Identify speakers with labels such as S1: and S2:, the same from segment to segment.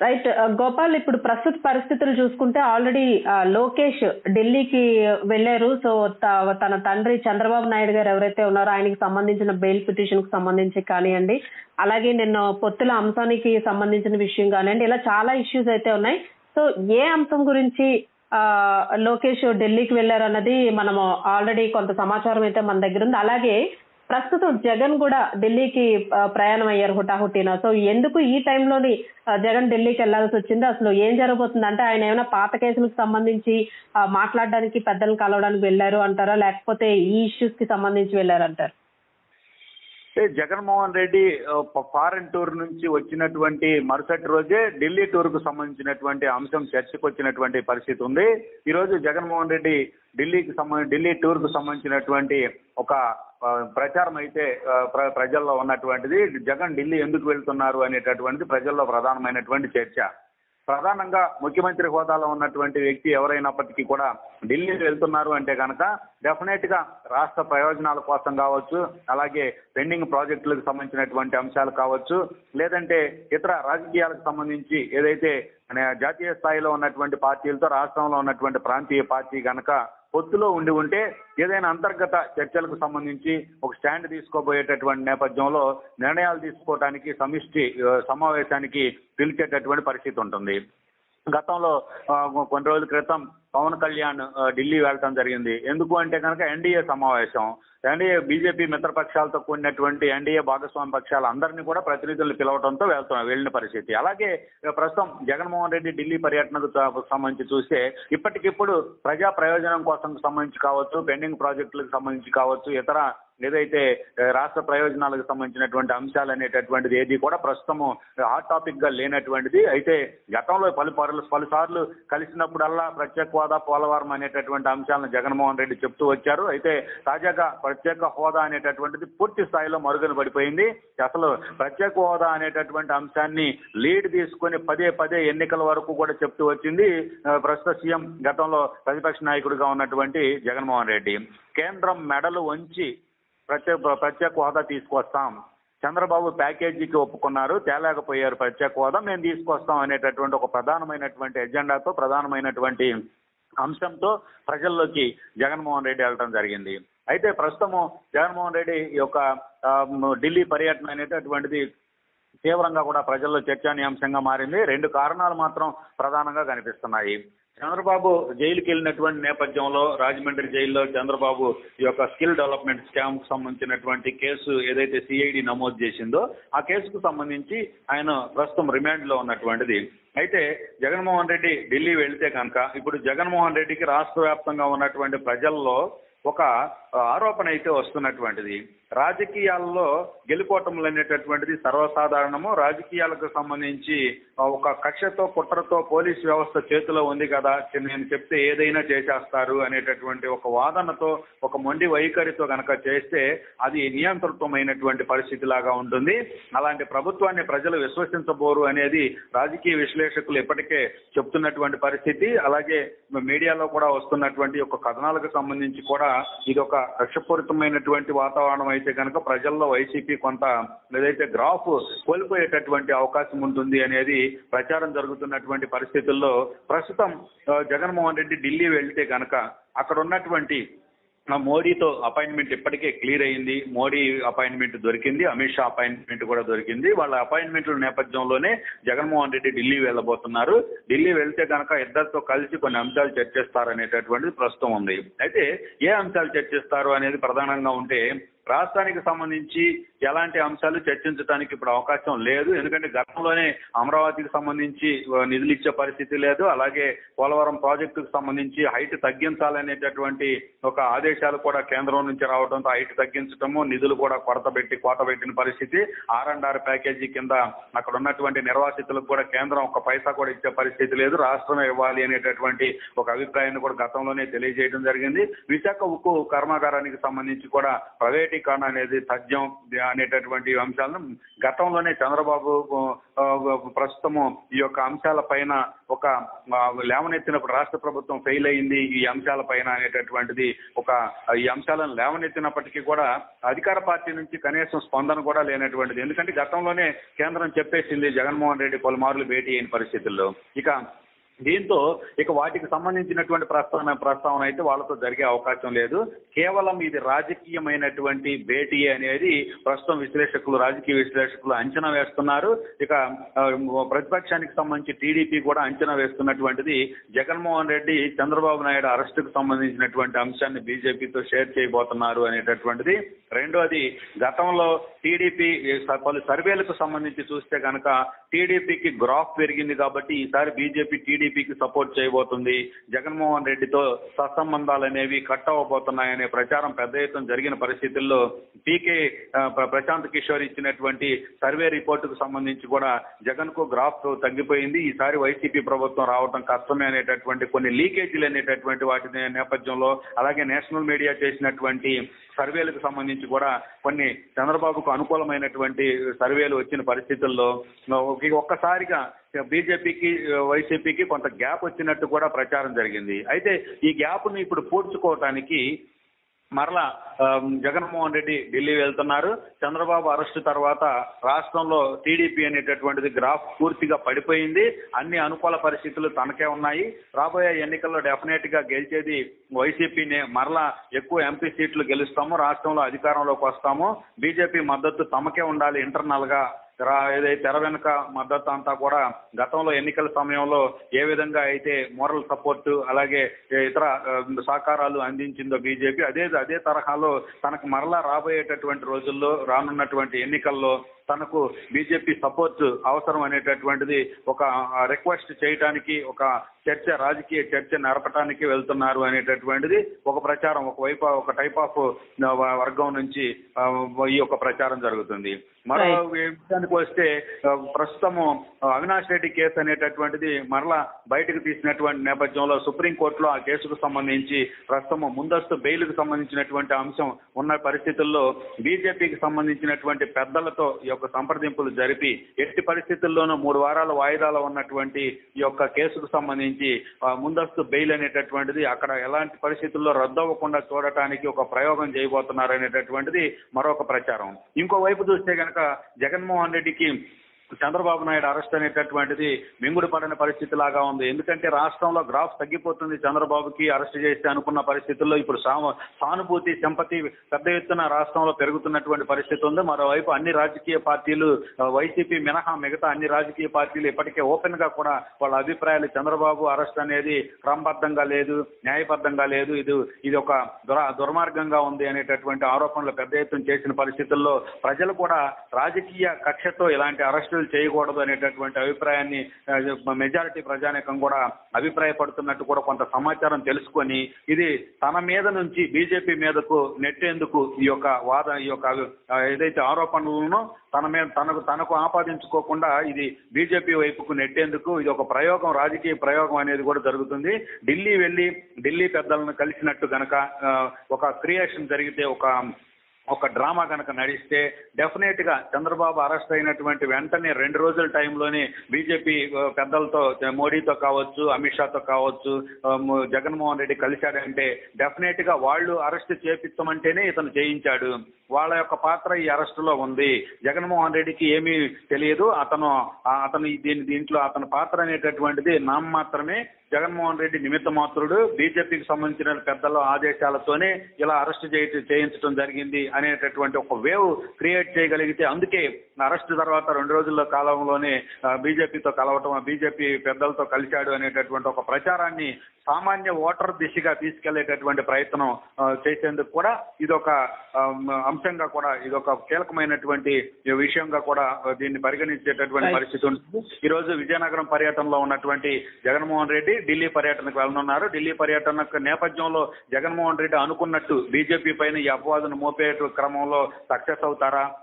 S1: Right Gopal ఇప్పుడు ప్రస్తుత పరిస్థితులు చూసుకుంటే ఆల్రెడీ లోకేష్ ఢిల్లీకి వెళ్ళారు సో త- తన తండ్రి చంద్రబాబు నాయుడు గారు ఎవరైతే ఉన్నారో ఆయనకి సంబంధించిన బెయిల్ పిటిషన్ కు సంబంధించి కానివ్వండి అలాగే నిన్న పొత్తుల అంశానికి సంబంధించిన విషయం కానివ్వండి ఇలా చాలా ఇష్యూస్ అయితే ఉన్నాయి సో ఏ అంశం గురించి ఆ, లోకేష్ ఢిల్లీకి వెళ్ళారన్నది మనము ఆల్రెడీ కొంత సమాచారం అయితే మన దగ్గర ఉంది అలాగే ప్రస్తుతం జగన్ కూడా ఢిల్లీకి ఆ, ప్రయాణం అయ్యారు హుటాహుటిన సో ఎందుకు ఈ టైంలోని ఆ, జగన్ ఢిల్లీకి వెళ్లాల్సి వచ్చింది అసలు ఏం జరగబోతుంది అంటే ఆయన ఏమైనా పాత కేసులకు సంబంధించి ఆ, మాట్లాడడానికి పెద్దలను కలవడానికి వెళ్ళారు అంటారా లేకపోతే ఈ ఇష్యూస్ కి సంబంధించి వెళ్ళారంటారు
S2: అంటే జగన్మోహన్ రెడ్డి ఆ, ప- ఫారెన్ టూర్ నుంచి వచ్చినటువంటి మరుసటి రోజే ఢిల్లీ టూర్ కు సంబంధించినటువంటి అంశం చర్చకు వచ్చినటువంటి పరిస్థితి ఉంది ఈ రోజు జగన్మోహన్ రెడ్డి ఢిల్లీకి సంబంధించి ఢిల్లీ టూర్ కు సంబంధించినటువంటి ఒక ఆ, ప్రచారం అయితే ఆ, ప్ర- ప్రజల్లో ఉన్నటువంటిది జగన్ ఢిల్లీ ఎందుకు వెళ్తున్నారు అనేటటువంటిది ప్రజల్లో ప్రధానమైనటువంటి చర్చ ప్రధానంగా ముఖ్యమంత్రి హోదాలో ఉన్నటువంటి వ్యక్తి ఎవరైనప్పటికీ కూడా ఢిల్లీ వెళ్తున్నారు అంటే కనుక డెఫినెట్ గా రాష్ట్ర ప్రయోజనాల కోసం కావచ్చు అలాగే పెండింగ్ ప్రాజెక్టులకు సంబంధించినటువంటి అంశాలు కావచ్చు లేదంటే ఇతర రాజకీయాలకు సంబంధించి ఏదైతే మన జాతీయ స్థాయిలో ఉన్నటువంటి పార్టీలతో రాష్ట్రంలో ఉన్నటువంటి ప్రాంతీయ పార్టీ గనక పొత్తులో ఉండి ఉంటే ఏదైనా అంతర్గత చర్చలకు సంబంధించి ఒక స్టాండ్ తీసుకోబోయేటటువంటి నేపథ్యంలో నిర్ణయాలు తీసుకోవడానికి సమిష్టి ఆ, సమావేశానికి పిలిచేటటువంటి పరిస్థితి ఉంటుంది గతంలో ఆ, కొన్ని రోజుల క్రితం పవన్ కళ్యాణ్ ఆ, ఢిల్లీ వెళ్ళటం జరిగింది ఎందుకు అంటే కనుక ఎన్డీఏ సమావేశం ఎన్డీఏ బీజేపీ మిత్రపక్షాలతో కూడినటువంటి ఎన్డీఏ భాగస్వామి పక్షాలు అందరినీ కూడా ప్రతినిధులు పిలవడంతో వెళ్తున్నాం వెళ్ళిన పరిస్థితి అలాగే ఆ, ప్రస్తుతం జగన్మోహన్ రెడ్డి ఢిల్లీ పర్యటనకు త- సంబంధించి చూస్తే ఇప్పటికిప్పుడు ప్రజా ప్రయోజనం కోసం సంబంధించి కావచ్చు పెండింగ్ ప్రాజెక్టులకు సంబంధించి కావచ్చు ఇతర ఏదైతే ఆ, రాష్ట్ర ప్రయోజనాలకు సంబంధించినటువంటి అంశాలు అనేటటువంటిది ఏది కూడా ప్రస్తుతము హాట్ టాపిక్ గా లేనటువంటిది అయితే గతంలో పలు పలు పలుసార్లు కలిసినప్పుడల్లా ప్రత్యేక హోదా పోలవరం అనేటటువంటి అంశాలను జగన్మోహన్ రెడ్డి చెప్తూ వచ్చారు అయితే తాజాగా ప్రత్యేక హోదా అనేటటువంటిది పూర్తి స్థాయిలో మరుగున పడిపోయింది అసలు ప్రత్యేక హోదా అనేటటువంటి అంశాన్ని లీడ్ తీసుకొని పదే పదే ఎన్నికల వరకు కూడా చెప్తూ వచ్చింది ఆ, ప్రస్తుత సీఎం గతంలో ప్రతిపక్ష నాయకుడిగా ఉన్నటువంటి జగన్మోహన్ రెడ్డి కేంద్రం మెడలు వంచి ప్రత్యేక ప్రత్యేక హోదా తీసుకొస్తాం చంద్రబాబు ప్యాకేజీకి ఒప్పుకున్నారు తేలేకపోయారు ప్రత్యేక హోదా మేము తీసుకొస్తాం అనేటటువంటి ఒక ప్రధానమైనటువంటి ఎజెండాతో ప్రధానమైనటువంటి అంశంతో ప్రజల్లోకి జగన్మోహన్ రెడ్డి వెళ్ళడం జరిగింది అయితే ప్రస్తుతము జగన్మోహన్ రెడ్డి ఈ యొక్క ఆ, ఢిల్లీ పర్యటన అనేటటువంటిది తీవ్రంగా కూడా ప్రజల్లో చర్చానీయాంశంగా మారింది రెండు కారణాలు మాత్రం ప్రధానంగా కనిపిస్తున్నాయి చంద్రబాబు జైలుకి వెళ్ళినటువంటి నేపథ్యంలో రాజమండ్రి జైల్లో చంద్రబాబు ఈ యొక్క స్కిల్ డెవలప్మెంట్ స్కామ్ కు సంబంధించినటువంటి కేసు ఏదైతే సిఐడి నమోదు చేసిందో ఆ కేసుకు సంబంధించి ఆయన ప్రస్తుతం రిమాండ్ లో ఉన్నటువంటిది అయితే జగన్మోహన్ రెడ్డి ఢిల్లీ వెళ్తే కనుక ఇప్పుడు జగన్మోహన్ రెడ్డికి రాష్ట్ర వ్యాప్తంగా ఉన్నటువంటి ప్రజల్లో ఒక ఆ, ఆరోపణ అయితే వస్తున్నటువంటిది రాజకీయాల్లో గెలుపోటములు అనేటటువంటిది సర్వసాధారణము రాజకీయాలకు సంబంధించి ఆ, ఒక కక్షతో కుట్రతో పోలీస్ వ్యవస్థ చేతిలో ఉంది కదా చి- నేను చెప్తే ఏదైనా చేసేస్తారు అనేటటువంటి ఒక వాదనతో ఒక మొండి వైఖరితో గనక చేస్తే అది నియంత్రితమైనటువంటి పరిస్థితి లాగా ఉంటుంది అలాంటి ప్రభుత్వాన్ని ప్రజలు విశ్వసించబోరు అనేది రాజకీయ విశ్లేషకులు ఇప్పటికే చెప్తున్నటువంటి పరిస్థితి అలాగే మీడియాలో కూడా వస్తున్నటువంటి ఒక కథనాలకు సంబంధించి కూడా ఇది ఒక కక్షపూరితమైనటువంటి వాతావరణం అయితే కనుక ప్రజల్లో వైసీపీ కొంత ఏదైతే గ్రాఫ్ కోల్పోయేటటువంటి అవకాశం ఉంటుంది అనేది ప్రచారం జరుగుతున్నటువంటి పరిస్థితుల్లో ప్రస్తుతం ఆ, జగన్మోహన్ రెడ్డి ఢిల్లీ వెళ్తే కనుక అక్కడ ఉన్నటువంటి ఆ, మోడీతో అపాయింట్మెంట్ ఇప్పటికే క్లియర్ అయింది మోడీ అపాయింట్మెంట్ దొరికింది అమిత్ షా అపాయింట్మెంట్ కూడా దొరికింది వాళ్ళ అపాయింట్మెంట్ల నేపథ్యంలోనే జగన్మోహన్ రెడ్డి ఢిల్లీ వెళ్ళబోతున్నారు ఢిల్లీ వెళ్తే కనుక ఇద్దరితో కలిసి కొన్ని అంశాలు చర్చిస్తారనేటటువంటిది ప్రస్తుతం ఉంది అయితే ఏ అంశాలు చర్చిస్తారు అనేది ప్రధానంగా ఉంటే రాష్ట్రానికి సంబంధించి ఎలాంటి అంశాలు చర్చించడానికి ఇప్పుడు అవకాశం లేదు ఎందుకంటే గతంలోనే అమరావతికి సంబంధించి ఆ, నిధులు ఇచ్చే పరిస్థితి లేదు అలాగే పోలవరం ప్రాజెక్టుకు సంబంధించి హైట్ తగ్గించాలనేటటువంటి ఒక ఆదేశాలు కూడా కేంద్రం నుంచి రావడంతో హైట్ తగ్గించడము నిధులు కూడా కొరత పెట్టి కోత పెట్టిన పరిస్థితి ఆర్ అండ్ ఆర్ ప్యాకేజీ కింద అక్కడ ఉన్నటువంటి నిర్వాసితులకు కూడా కేంద్రం ఒక పైసా కూడా ఇచ్చే పరిస్థితి లేదు రాష్ట్రమే ఇవ్వాలి అనేటటువంటి ఒక అభిప్రాయాన్ని కూడా గతంలోనే తెలియజేయడం జరిగింది విశాఖ ఉక్కు కర్మాగారానికి సంబంధించి కూడా ప్రైవేట్ ప్రైవేటీకరణ అనేది తథ్యం అనేటటువంటి అంశాలను గతంలోనే చంద్రబాబు ఆ, ప్రస్తుతము ఈ యొక్క అంశాల పైన ఒక ఆ, లేవనెత్తినప్పుడు రాష్ట్ర ప్రభుత్వం ఫెయిల్ అయింది ఈ అంశాల పైన అనేటటువంటిది ఒక ఈ అంశాలను లేవనెత్తినప్పటికీ కూడా అధికార పార్టీ నుంచి కనీసం స్పందన కూడా లేనటువంటిది ఎందుకంటే గతంలోనే కేంద్రం చెప్పేసింది జగన్మోహన్ రెడ్డి పలుమార్లు భేటీ అయిన పరిస్థితుల్లో ఇక దీంతో ఇక వాటికి సంబంధించినటువంటి ప్రస్తావన ప్రస్తావన అయితే వాళ్ళతో జరిగే అవకాశం లేదు కేవలం ఇది రాజకీయమైనటువంటి భేటీ అనేది ప్రస్తుతం విశ్లేషకులు రాజకీయ విశ్లేషకులు అంచనా వేస్తున్నారు ఇక ఆ, ప్రతిపక్షానికి సంబంధించి టీడీపీ కూడా అంచనా వేస్తున్నటువంటిది జగన్మోహన్ రెడ్డి చంద్రబాబు నాయుడు అరెస్టుకు సంబంధించినటువంటి అంశాన్ని బీజేపీతో షేర్ చేయబోతున్నారు అనేటటువంటిది రెండోది గతంలో టీడీపీ పలు సర్వేలకు సంబంధించి చూస్తే కనుక టీడీపీకి గ్రాఫ్ పెరిగింది కాబట్టి ఈసారి బీజేపీ టీడీపీకి సపోర్ట్ చేయబోతుంది జగన్మోహన్ రెడ్డితో సత్సంబంధాలు అనేవి కట్ అవ్వబోతున్నాయనే ప్రచారం పెద్ద ఎత్తున జరిగిన పరిస్థితుల్లో పీకే ఆ, ప్ర- ప్రశాంత్ కిషోర్ ఇచ్చినటువంటి సర్వే రిపోర్టుకు సంబంధించి కూడా జగన్ కు గ్రాఫ్ తగ్గిపోయింది ఈసారి వైసీపీ ప్రభుత్వం రావడం కష్టమే అనేటటువంటి కొన్ని లీకేజీలు అనేటటువంటి వాటి నే- నేపథ్యంలో అలాగే నేషనల్ మీడియా చేసినటువంటి సర్వేలకు సంబంధించి కూడా కొన్ని చంద్రబాబుకు అనుకూలమైనటువంటి సర్వేలు వచ్చిన పరిస్థితుల్లో ఒక- ఒక్కసారిగా బీజేపీకి వైసీపీకి కొంత గ్యాప్ వచ్చినట్టు కూడా ప్రచారం జరిగింది అయితే ఈ గ్యాప్ ని ఇప్పుడు పూడ్చుకోవటానికి మరలా ఆ, జగన్మోహన్ రెడ్డి ఢిల్లీ వెళ్తున్నారు చంద్రబాబు అరెస్టు తర్వాత రాష్ట్రంలో టీడీపీ అనేటటువంటిది గ్రాఫ్ పూర్తిగా పడిపోయింది అన్ని అనుకూల పరిస్థితులు తనకే ఉన్నాయి రాబోయే ఎన్నికల్లో డెఫినెట్ గా గెలిచేది వైసీపీనే మరలా ఎక్కువ ఎంపీ సీట్లు గెలుస్తాము రాష్ట్రంలో అధికారంలోకి వస్తాము బీజేపీ మద్దతు తమకే ఉండాలి ఇంటర్నల్ గా రా- ఏదైతే తెర వెనుక మద్దతు అంతా కూడా గతంలో ఎన్నికల సమయంలో ఏ విధంగా అయితే మోరల్ సపోర్ట్ అలాగే ఇతర ఆ, సహకారాలు అందించిందో బీజేపీ అదే అదే తరహాలో తనకు మరలా రాబోయేటటువంటి రోజుల్లో రానున్నటువంటి ఎన్నికల్లో తనకు బీజేపీ సపోర్ట్ అవసరం అనేటటువంటిది ఒక రిక్వెస్ట్ చేయడానికి ఒక చర్చ రాజకీయ చర్చ నడపడానికి వెళ్తున్నారు అనేటటువంటిది ఒక ప్రచారం ఒకవైపు ఒక టైప్ ఆఫ్ వర్గం నుంచి ఆ, ఈ యొక్క ప్రచారం జరుగుతుంది మరో విషయానికి వస్తే ఆ, ప్రస్తుతము ఆ, అవినాష్ రెడ్డి కేసు అనేటటువంటిది మరలా బయటకు తీసినటువంటి నేపథ్యంలో సుప్రీంకోర్టులో ఆ కేసుకు సంబంధించి ప్రస్తుతం ముందస్తు బెయిల్కు సంబంధించినటువంటి అంశం ఉన్న పరిస్థితుల్లో బీజేపీకి సంబంధించినటువంటి పెద్దలతో ఈ యొక్క సంప్రదింపులు జరిపి ఎట్టి పరిస్థితుల్లోనూ మూడు వారాల వాయిదాలో ఉన్నటువంటి ఈ యొక్క కేసుకు సంబంధించి ఆ, ముందస్తు బెయిల్ అనేటటువంటిది అక్కడ ఎలాంటి పరిస్థితుల్లో రద్దవ్వకుండా చూడటానికి ఒక ప్రయోగం చేయబోతున్నారు అనేటటువంటిది మరొక ప్రచారం ఇంకోవైపు చూస్తే కనుక జగన్మోహన్ రెడ్డికి చంద్రబాబు నాయుడు అరెస్ట్ అనేటటువంటిది మింగుడు పడని పరిస్థితి లాగా ఉంది ఎందుకంటే రాష్ట్రంలో గ్రాఫ్ తగ్గిపోతుంది చంద్రబాబుకి అరెస్ట్ చేస్తే అనుకున్న పరిస్థితుల్లో ఇప్పుడు సా- సానుభూతి సంపతి పెద్ద ఎత్తున రాష్ట్రంలో పెరుగుతున్నటువంటి పరిస్థితి ఉంది మరోవైపు అన్ని రాజకీయ పార్టీలు ఆ, వైసీపీ మినహా మిగతా అన్ని రాజకీయ పార్టీలు ఇప్పటికే ఓపెన్ గా కూడా వాళ్ళ అభిప్రాయాలు చంద్రబాబు అరెస్ట్ అనేది క్రమబద్ధంగా లేదు న్యాయబద్ధంగా లేదు ఇది ఇది ఒక దుర దుర్మార్గంగా ఉంది అనేటటువంటి ఆరోపణలు పెద్ద ఎత్తున చేసిన పరిస్థితుల్లో ప్రజలు కూడా రాజకీయ కక్షతో ఇలాంటి అరెస్టులు చేయకూడదు అనేటటువంటి అభిప్రాయాన్ని ఆ, మెజారిటీ ప్రజానీకం కూడా అభిప్రాయపడుతున్నట్టు కూడా కొంత సమాచారం తెలుసుకొని ఇది తన మీద నుంచి బీజేపీ మీదకు నెట్టేందుకు ఈ యొక్క వాద ఈ యొక్క ఆ, ఏదైతే ఆరోపణలను తన మీద తనకు తనకు ఆపాదించుకోకుండా ఇది బీజేపీ వైపుకు నెట్టేందుకు ఇది ఒక ప్రయోగం రాజకీయ ప్రయోగం అనేది కూడా జరుగుతుంది ఢిల్లీ వెళ్ళి ఢిల్లీ పెద్దలను కలిసినట్టు గనక ఆ, ఒక క్రియేషన్ జరిగితే ఒక ఒక డ్రామా కనుక నడిస్తే డెఫినెట్ గా చంద్రబాబు అరెస్ట్ అయినటువంటి వెంటనే రెండు రోజుల టైంలోనే బీజేపీ ఆ, పెద్దలతో మోడీతో కావచ్చు అమిత్ షాతో కావచ్చు ఆ, మ- జగన్మోహన్ రెడ్డి కలిశాడంటే డెఫినెట్ గా వాళ్ళు అరెస్ట్ చేపించమంటేనే ఇతను చేయించాడు వాళ్ళ యొక్క పాత్ర ఈ అరెస్టులో ఉంది జగన్మోహన్ రెడ్డికి ఏమీ తెలియదు అతను ఆ, అతను ఈ దీని దీంట్లో అతని పాత్ర అనేటటువంటిది నామ మాత్రమే జగన్మోహన్ రెడ్డి నిమిత్త మాత్రుడు బీజేపీకి సంబంధించిన పెద్దల ఆదేశాలతోనే ఇలా అరెస్ట్ చేయ చేయించడం జరిగింది అనేటటువంటి ఒక వేవ్ క్రియేట్ చేయగలిగితే అందుకే అరెస్ట్ తర్వాత రెండు రోజుల కాలంలోనే ఆ, బీజేపీతో కలవటం బీజేపీ పెద్దలతో కలిశాడు అనేటటువంటి ఒక ప్రచారాన్ని సామాన్య ఓటర్ దిశగా తీసుకెళ్లేటటువంటి ప్రయత్నం ఆ, చేసేందుకు కూడా ఇదొక ఆ, అంశంగా కూడా ఇదొక కీలకమైనటువంటి విషయంగా కూడా దీన్ని పరిగణించేటటువంటి
S1: Right.
S2: పరిస్థితి ఉంటుంది ఈ రోజు విజయనగరం పర్యటనలో ఉన్నటువంటి జగన్మోహన్ రెడ్డి ఢిల్లీ పర్యటనకు వెళ్ళనున్నారు ఢిల్లీ పర్యటన నేపథ్యంలో జగన్మోహన్ రెడ్డి అనుకున్నట్టు బీజేపీ పైన ఈ అపవాదును మోపే క్రమంలో సక్సెస్ అవుతారా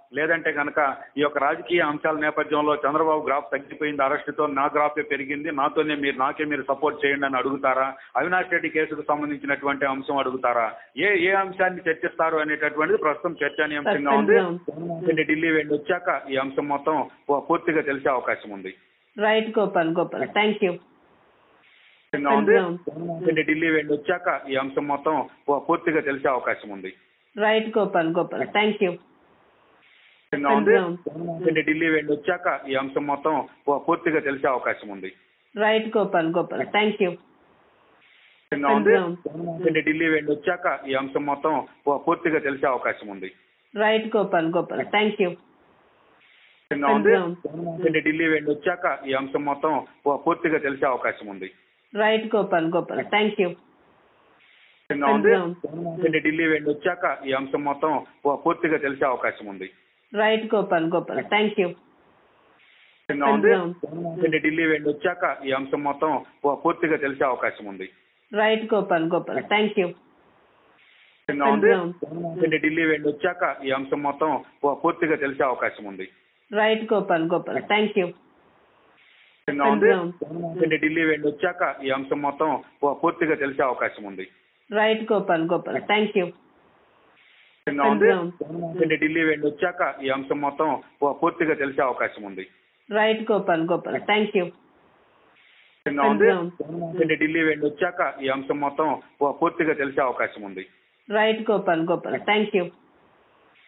S2: లేదంటే కనుక ఈ యొక్క రాజకీయ అంశాల నేపథ్యంలో చంద్రబాబు గ్రాఫ్ తగ్గిపోయింది అరెస్టుతో నా గ్రాఫే పెరిగింది నాతోనే మీరు నాకే మీరు సపోర్ట్ చేయండి అని అడుగుతారా అవినాష్ రెడ్డి కేసుకు సంబంధించినటువంటి అంశం అడుగుతారా ఏ ఏ అంశాన్ని చర్చిస్తారు అనేటటువంటిది ప్రస్తుతం చర్చానీయాంశంగా ఉంది రెడ్డి ఢిల్లీ వెళ్ళి వచ్చాక ఈ అంశం మొత్తం పూర్తిగా తెలిసే అవకాశం ఉంది
S1: right Gopal Gopal thank you
S2: అవకాశంగా ఉంది రెడ్డి ఢిల్లీ వెళ్ళి వచ్చాక ఈ అంశం మొత్తం పూర్తిగా తెలిసే అవకాశం ఉంది
S1: right Gopal Gopal thank you
S2: అవకాశంగా ఉంది రెడ్డి ఢిల్లీ వెళ్ళి వచ్చాక ఈ అంశం మొత్తం పూర్తిగా తెలిసే అవకాశం ఉంది
S1: right Gopal Gopal thank you
S2: అవకాశంగా ఉంది రెడ్డి ఢిల్లీ వెళ్ళి వచ్చాక ఈ అంశం మొత్తం పూర్తిగా తెలిసే అవకాశం ఉంది
S1: right Gopal Gopal thank you
S2: అవకాశంగా ఉంది రెడ్డి ఢిల్లీ వెళ్ళి వచ్చాక ఈ అంశం మొత్తం పూర్తిగా తెలిసే అవకాశం ఉంది
S1: right Gopal Gopal thank you
S2: అవకాశంగా ఉంది రెడ్డి ఢిల్లీ వెళ్ళి వచ్చాక ఈ అంశం మొత్తం పూర్తిగా తెలిసే అవకాశం ఉంది
S1: right Gopal Gopal thank you
S2: అవకాశంగా ఉంది రెడ్డి ఢిల్లీ వెళ్ళి వచ్చాక ఈ అంశం మొత్తం పూర్తిగా తెలిసే అవకాశం ఉంది
S1: right Gopal Gopal thank you
S2: అవకాశంగా ఉంది రెడ్డి ఢిల్లీ వెళ్ళి వచ్చాక ఈ అంశం మొత్తం పూర్తిగా తెలిసే అవకాశం ఉంది
S1: right Gopal Gopal thank you
S2: అవకాశంగా ఉంది రెడ్డి ఢిల్లీ వెళ్ళి వచ్చాక ఈ అంశం మొత్తం పూర్తిగా తెలిసే అవకాశం ఉంది
S1: right Gopal Gopal thank you
S2: అవకాశంగా ఉంది రెడ్డి ఢిల్లీ వెళ్ళి వచ్చాక ఈ అంశం మొత్తం పూర్తిగా తెలిసే అవకాశం ఉంది
S1: right Gopal Gopal thank you
S2: అవకాశంగా ఉంది రెడ్డి ఢిల్లీ వెళ్ళి వచ్చాక ఈ అంశం మొత్తం పూర్తిగా తెలిసే అవకాశం ఉంది
S1: right Gopal Gopal thank you
S2: అవకాశంగా ఉంది రెడ్డి ఢిల్లీ వెళ్ళి వచ్చాక ఈ అంశం మొత్తం పూర్తిగా తెలిసే అవకాశం ఉంది అవకాశంగా ఉంది రెడ్డి ఢిల్లీ వెళ్ళి వచ్చాక ఈ అంశం మొత్తం పూర్తిగా తెలిసే అవకాశం ఉంది
S1: right Gopal Gopal thank you
S2: అవకాశంగా ఉంది రెడ్డి ఢిల్లీ వెళ్ళి వచ్చాక ఈ అంశం మొత్తం పూర్తిగా తెలిసే అవకాశం ఉంది
S1: right Gopal Gopal thank you